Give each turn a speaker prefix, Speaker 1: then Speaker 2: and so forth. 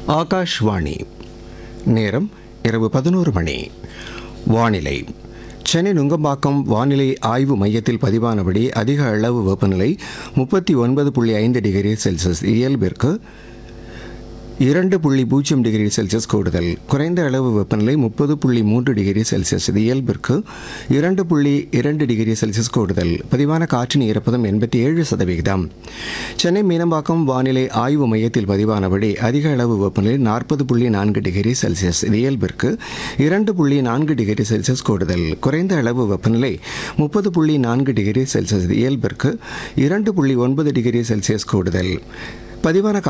Speaker 1: ஆகாஷ்வாணி நேரம் இரவு பதினோரு மணி வானிலை சென்னை நுங்கம்பாக்கம் வானிலை ஆய்வு மையத்தில் பதிவானபடி அதிக அளவு வெப்பநிலை முப்பத்தி ஒன்பது புள்ளி ஐந்து டிகிரி செல்சியஸ் இயல்பிற்கு இரண்டு புள்ளி பூஜ்ஜியம் டிகிரி செல்சியஸ் கூடுதல் குறைந்த அளவு வெப்பநிலை முப்பது புள்ளி மூன்று டிகிரி செல்சியஸ் இது இயல்பிற்கு இரண்டு புள்ளி இரண்டு டிகிரி செல்சியஸ் கூடுதல் பதிவான காற்றின் ஈரப்பதம் எண்பத்தி ஏழு சதவிகிதம் சென்னை மீனம்பாக்கம் வானிலை ஆய்வு மையத்தில் பதிவானபடி அதிக அளவு வெப்பநிலை நாற்பது புள்ளி நான்கு டிகிரி செல்சியஸ் இது இயல்பிற்கு இரண்டு புள்ளி நான்கு டிகிரி செல்சியஸ் கூடுதல் குறைந்த அளவு வெப்பநிலை முப்பது புள்ளி நான்கு டிகிரி செல்சியஸ் இது இயல்பிற்கு இரண்டு புள்ளி ஒன்பது டிகிரி செல்சியஸ் கூடுதல் பதிவான